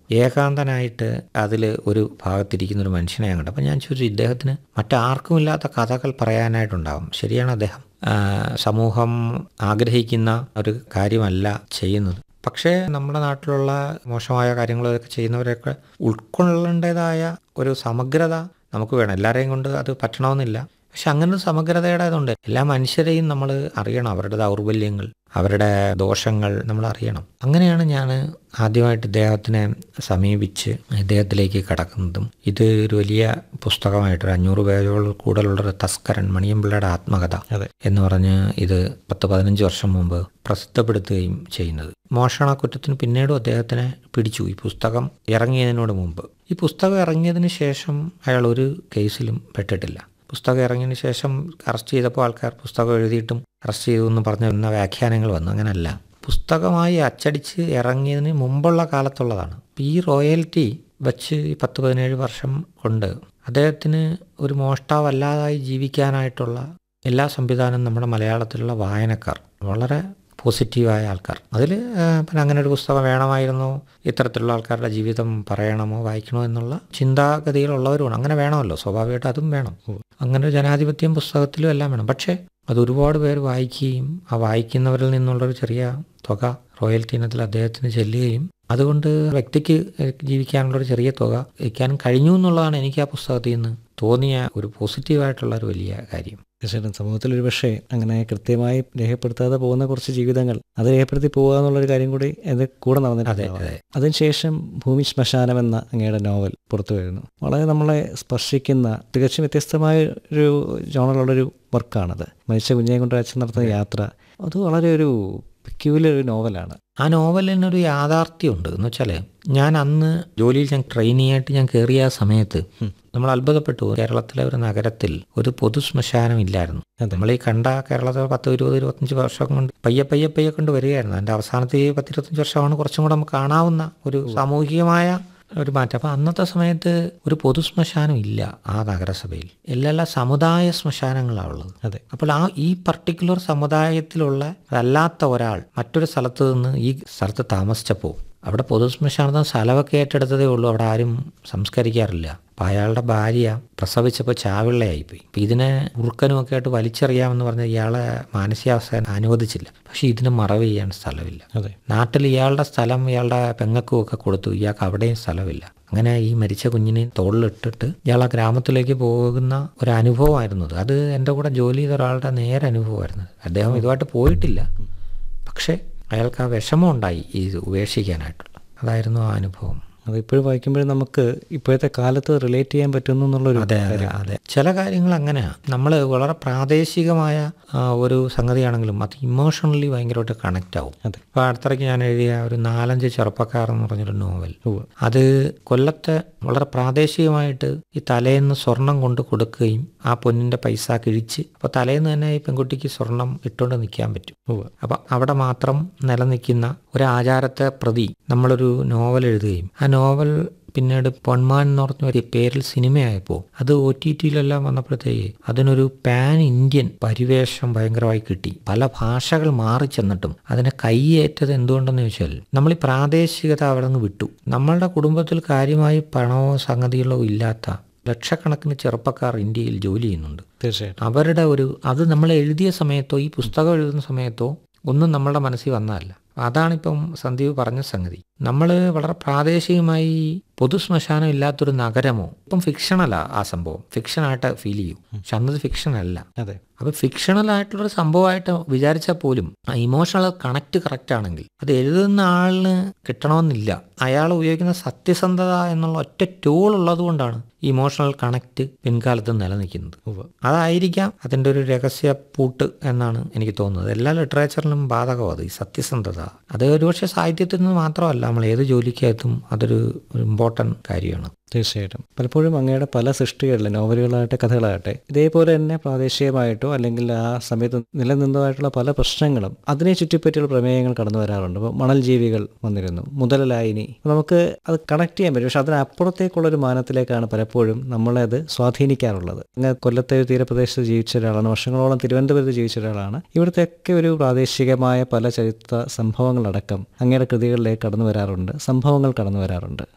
ഏകാന്തനായിട്ട് അതിൽ ഒരു ഭാഗത്തിരിക്കുന്ന ഒരു മനുഷ്യനെ കണ്ടു അപ്പം ഞാൻ ചോദിച്ചു ഇദ്ദേഹത്തിന് മറ്റാർക്കുമില്ലാത്ത കഥകൾ പറയാനായിട്ടുണ്ടാവും ശരിയാണ് അദ്ദേഹം ആ, സമൂഹം ആഗ്രഹിക്കുന്ന ഒരു കാര്യമല്ല ചെയ്യുന്നത് പക്ഷേ നമ്മുടെ നാട്ടിലുള്ള മോശമായ കാര്യങ്ങളൊക്കെ ചെയ്യുന്നവരെയൊക്കെ ഉൾക്കൊള്ളേണ്ടതായ ഒരു സമഗ്രത നമുക്ക് വേണം എല്ലാവരെയും കൊണ്ട് അത് പറ്റണമെന്നില്ല പക്ഷെ അങ്ങനെ ഒരു സമഗ്രതയുടെ ഇതുണ്ട് എല്ലാ മനുഷ്യരെയും നമ്മൾ അറിയണം അവരുടെ ദൗർബല്യങ്ങൾ അവരുടെ ദോഷങ്ങൾ നമ്മൾ അറിയണം അങ്ങനെയാണ് ഞാൻ ആദ്യമായിട്ട് ഇദ്ദേഹത്തിനെ സമീപിച്ച് ഇദ്ദേഹത്തിലേക്ക് കടക്കുന്നതും ഇത് ഒരു വലിയ പുസ്തകമായിട്ട് ഒരു അഞ്ഞൂറ് പേജോളം കൂടുതലുള്ളൊരു തസ്കരൻ മണിയമ്പിള്ളയുടെ ആത്മകഥ അതെ. എന്ന് പറഞ്ഞ് ഇത് പത്ത് പതിനഞ്ച് വർഷം മുമ്പ് പ്രസിദ്ധപ്പെടുത്തുകയും ചെയ്യുന്നത് മോഷണ കുറ്റത്തിന് പിന്നീടും അദ്ദേഹത്തിനെ പിടിച്ചു ഈ പുസ്തകം ഇറങ്ങിയതിനോട് മുമ്പ് ഈ പുസ്തകം ഇറങ്ങിയതിന് ശേഷം അയാൾ ഒരു കേസിലും പെട്ടിട്ടില്ല പുസ്തകം ഇറങ്ങിയതിന് ശേഷം അറസ്റ്റ് ചെയ്തപ്പോൾ ആൾക്കാർ പുസ്തകം എഴുതിയിട്ടും അറസ്റ്റ് ചെയ്തു എന്ന് പറഞ്ഞ എന്ന വ്യാഖ്യാനങ്ങൾ വന്നു അങ്ങനല്ല പുസ്തകമായി അച്ചടിച്ച് ഇറങ്ങിയതിന് മുമ്പുള്ള കാലത്തുള്ളതാണ് അപ്പോൾ ഈ റോയൽറ്റി വച്ച് ഈ പത്ത് പതിനേഴ് വർഷം കൊണ്ട് അദ്ദേഹത്തിന് ഒരു മോഷ്ടാവല്ലാതായി ജീവിക്കാനായിട്ടുള്ള എല്ലാ സംവിധാനവും നമ്മുടെ മലയാളത്തിലുള്ള വായനക്കാർ വളരെ പോസിറ്റീവായ ആൾക്കാർ അതിൽ പിന്നെ അങ്ങനെ ഒരു പുസ്തകം വേണമായിരുന്നോ ഇത്തരത്തിലുള്ള ആൾക്കാരുടെ ജീവിതം പറയണമോ വായിക്കണോ എന്നുള്ള ചിന്താഗതികളുള്ളവരുമാണ് അങ്ങനെ വേണമല്ലോ സ്വാഭാവികമായിട്ട് അതും വേണം അങ്ങനെ ഒരു ജനാധിപത്യം പുസ്തകത്തിലും എല്ലാം വേണം പക്ഷേ അത് ഒരുപാട് പേര് വായിക്കുകയും ആ വായിക്കുന്നവരിൽ നിന്നുള്ളൊരു ചെറിയ തുക റോയൽറ്റി ഇനത്തിൽ അദ്ദേഹത്തിന് ചെല്ലുകയും അതുകൊണ്ട് വ്യക്തിക്ക് ജീവിക്കാനുള്ളൊരു ചെറിയ തുക വയ്ക്കാനും കഴിഞ്ഞു എന്നുള്ളതാണ് എനിക്ക് ആ പുസ്തകത്തിൽ നിന്ന് തോന്നിയ ഒരു പോസിറ്റീവായിട്ടുള്ള ഒരു വലിയ കാര്യം തീർച്ചയായിട്ടും സമൂഹത്തിൽ ഒരു പക്ഷേ അങ്ങനെ കൃത്യമായി രേഖപ്പെടുത്താതെ പോകുന്ന കുറച്ച് ജീവിതങ്ങൾ അത് രേഖപ്പെടുത്തി പോകുക എന്നുള്ളൊരു കാര്യം കൂടി അത് കൂടെ അതെ നടന്നിട്ടുണ്ട് അതെ അതിനുശേഷം ഭൂമി ശ്മശാനം എന്ന അങ്ങയുടെ നോവൽ പുറത്തു വരുന്നു വളരെ നമ്മളെ സ്പർശിക്കുന്ന തികച്ചും വ്യത്യസ്തമായ ഒരു ജോണറുള്ളൊരു വർക്കാണത് മരിച്ച കുഞ്ഞിനെ കൊണ്ട് അച്ഛൻ നടത്തുന്ന യാത്ര അത് വളരെ ഒരു പെക്യൂലർ ഒരു നോവലാണ് ആ നോവലിനൊരു യാഥാർത്ഥ്യമുണ്ട് എന്ന് വെച്ചാൽ ഞാൻ അന്ന് ജോലിയിൽ ഞാൻ ട്രെയിനിയായിട്ട് ഞാൻ കയറിയ ആ സമയത്ത് നമ്മൾ അത്ഭുതപ്പെട്ടു കേരളത്തിലെ ഒരു നഗരത്തിൽ ഒരു പൊതു ശ്മശാനം ഇല്ലായിരുന്നു അതെ. നമ്മൾ ഈ കണ്ട കേരളത്തിൽ പത്ത് ഇരുപത് ഇരുപത്തഞ്ച് വർഷം കൊണ്ട് പയ്യെ പയ്യെ പയ്യെ കൊണ്ട് വരികയായിരുന്നു അതിൻ്റെ അവസാനത്തെ ഈ പത്ത് ഇരുപത്തഞ്ച് വർഷമാണ് കുറച്ചും കൂടെ നമുക്ക് കാണാവുന്ന ഒരു സാമൂഹികമായ ഒരു മാറ്റം അപ്പം അന്നത്തെ സമയത്ത് ഒരു പൊതു ശ്മശാനം ഇല്ല ആ നഗരസഭയിൽ എല്ലാ സമുദായ ശ്മശാനങ്ങളാണ് ഉള്ളത് അതെ അപ്പോൾ ആ ഈ പർട്ടിക്കുലർ സമുദായത്തിലുള്ള അല്ലാത്ത ഒരാൾ മറ്റൊരു സ്ഥലത്ത് നിന്ന് ഈ സ്ഥലത്ത് താമസിച്ചപ്പോൾ അവിടെ പൊതുശ്മശാനത്തിന് സ്ഥലമൊക്കെ ഏറ്റെടുത്തതേ ഉള്ളൂ അവിടെ ആരും സംസ്കരിക്കാറില്ല അപ്പം അയാളുടെ ഭാര്യ പ്രസവിച്ചപ്പോൾ ചാവിള്ളയായിപ്പോയി അപ്പം ഇതിനെ ഉറുക്കനുമൊക്കെ ആയിട്ട് വലിച്ചെറിയാമെന്ന് പറഞ്ഞ ഇയാളെ മാനസികാവസ്ഥ അനുവദിച്ചില്ല പക്ഷേ ഇതിന് മറവ് ചെയ്യാൻ സ്ഥലമില്ല അതെ നാട്ടിൽ ഇയാളുടെ സ്ഥലം ഇയാളുടെ പെങ്ങൾക്കും ഒക്കെ കൊടുത്തു ഇയാൾക്ക് അവിടെയും സ്ഥലമില്ല അങ്ങനെ ഈ മരിച്ച കുഞ്ഞിനെ തോളിലിട്ടിട്ട് ഇയാൾ ആ ഗ്രാമത്തിലേക്ക് പോകുന്ന ഒരു അനുഭവമായിരുന്നു അത്. അത് എൻ്റെ കൂടെ ജോലി ചെയ്ത ഒരാളുടെ നേരെ അനുഭവമായിരുന്നു അദ്ദേഹം ഇതുമായിട്ട് പോയിട്ടില്ല പക്ഷേ അയാൾക്ക് ആ വിഷമം ഉണ്ടായി ഈ ഇത് ഉപേക്ഷിക്കാനായിട്ടുള്ള അതായിരുന്നു ആ അനുഭവം അത് ഇപ്പോഴും വായിക്കുമ്പോഴും നമുക്ക് ഇപ്പോഴത്തെ കാലത്ത് റിലേറ്റ് ചെയ്യാൻ പറ്റുന്നു എന്നുള്ളൊരു അതെ അതെ അതെ ചില കാര്യങ്ങൾ അങ്ങനെയാണ് നമ്മൾ വളരെ പ്രാദേശികമായ ആ, ഒരു സംഗതിയാണെങ്കിലും അത് ഇമോഷണലി ഭയങ്കരമായിട്ട് കണക്റ്റ് ആവും അതെ ഇപ്പോൾ അടുത്തിടയ്ക്ക് ഞാൻ എഴുതിയ ഒരു നാലഞ്ച് ചെറുപ്പക്കാർ എന്ന് പറഞ്ഞൊരു നോവൽ ഉവ്വ്. അത് കൊല്ലത്തെ വളരെ പ്രാദേശികമായിട്ട് ഈ തലേന്ന് സ്വർണം കൊണ്ട് കൊടുക്കുകയും ആ പൊന്നിന്റെ പൈസ കിഴിച്ച് അപ്പോൾ തലേന്ന് തന്നെ ഈ പെൺകുട്ടിക്ക് സ്വർണം ഇട്ടുകൊണ്ട് നിൽക്കാൻ പറ്റും ഉവ്വ്. അപ്പം അവിടെ മാത്രം നിലനിൽക്കുന്ന ഒരു ആചാരത്തെ പ്രതി നമ്മളൊരു നോവൽ എഴുതുകയും ആ നോവൽ പിന്നീട് പൊന്മാൻ എന്ന് പറഞ്ഞ ഒരു പേരിൽ സിനിമയായപ്പോൾ അത് ഒ ടി ടിയിലെല്ലാം വന്നപ്പോഴത്തേക്ക് അതിനൊരു പാൻ ഇന്ത്യൻ പരിവേഷം ഭയങ്കരമായി കിട്ടി പല ഭാഷകൾ മാറി ചെന്നിട്ടും അതിനെ കൈയേറ്റത് എന്തുകൊണ്ടെന്ന് ചോദിച്ചാൽ നമ്മൾ ഈ പ്രാദേശികത അവിടെ നിന്ന് വിട്ടു നമ്മളുടെ കുടുംബത്തിൽ കാര്യമായി പണമോ സംഗതികളോ ഇല്ലാത്ത ലക്ഷക്കണക്കിന് ചെറുപ്പക്കാർ ഇന്ത്യയിൽ ജോലി ചെയ്യുന്നുണ്ട് തീർച്ചയായിട്ടും അവരുടെ ഒരു അത് നമ്മൾ എഴുതിയ സമയത്തോ ഈ പുസ്തകം എഴുതുന്ന സമയത്തോ ഒന്നും നമ്മളുടെ മനസ്സിൽ വന്നതല്ല അതാണിപ്പം സന്ദീപ് പറഞ്ഞ സംഗതി നമ്മൾ വളരെ പ്രാദേശികമായി പൊതു ശ്മശാനം ഇല്ലാത്തൊരു നഗരമോ ഇപ്പം ഫിക്ഷണലാ ആ സംഭവം ഫിക്ഷനായിട്ട് ഫീൽ ചെയ്യും പക്ഷെ അന്നത് ഫിക്ഷൻ അല്ല അതെ അപ്പോൾ ഫിക്ഷണൽ ആയിട്ടുള്ളൊരു സംഭവമായിട്ട് വിചാരിച്ചാൽ പോലും ആ ഇമോഷണൽ കണക്ട് കറക്റ്റ് ആണെങ്കിൽ അത് എഴുതുന്ന ആളിന് കിട്ടണമെന്നില്ല അയാൾ ഉപയോഗിക്കുന്ന സത്യസന്ധത എന്നുള്ള ഒറ്റ ടൂൾ ഉള്ളത് കൊണ്ടാണ് ഇമോഷണൽ കണക്ട് പിൻകാലത്ത് നിലനിൽക്കുന്നത് ഉവ്വ്. അതായിരിക്കാം അതിൻ്റെ ഒരു രഹസ്യ പൂട്ട് എന്നാണ് എനിക്ക് തോന്നുന്നത് എല്ലാ ലിറ്ററേച്ചറിലും ബാധകം അത് ഈ സത്യസന്ധത അത് ഒരുപക്ഷെ സാഹിത്യത്തിൽ നിന്ന് മാത്രമല്ല നമ്മൾ ഏത് ജോലിക്കകത്തും അതൊരു ഇമ്പോർട്ടൻറ്റ് കാര്യമാണ് തീർച്ചയായിട്ടും പലപ്പോഴും അങ്ങയുടെ പല സൃഷ്ടികളിലെ നോവലുകളാകട്ടെ കഥകളാകട്ടെ ഇതേപോലെ തന്നെ പ്രാദേശികമായിട്ടോ അല്ലെങ്കിൽ ആ സമയത്ത് നിലനിന്നതായിട്ടുള്ള പല പ്രശ്നങ്ങളും അതിനെ ചുറ്റിപ്പറ്റിയുള്ള പ്രമേയങ്ങൾ കടന്നു വരാറുണ്ട് ഇപ്പോൾ മണൽ ജീവികൾ വന്നിരുന്നു മുതലലായിനി അപ്പോൾ നമുക്ക് അത് കണക്ട് ചെയ്യാൻ പറ്റും പക്ഷെ അതിനപ്പുറത്തേക്കുള്ള ഒരു മാനത്തിലേക്കാണ് പലപ്പോഴും നമ്മളെ അത് സ്വാധീനിക്കാറുള്ളത് അങ്ങ് കൊല്ലത്തെ ഒരു തീരപ്രദേശത്ത് ജീവിച്ച ഒരാളാണ് വർഷങ്ങളോളം തിരുവനന്തപുരത്ത് ജീവിച്ച ഒരാളാണ് ഇവിടുത്തെയൊക്കെ ഒരു പ്രാദേശികമായ പല ചരിത്ര സംഭവങ്ങളടക്കം അങ്ങയുടെ കൃതികളിലേക്ക് കടന്നു വരാറുണ്ട് സംഭവങ്ങൾ കടന്നു വരാറുണ്ട്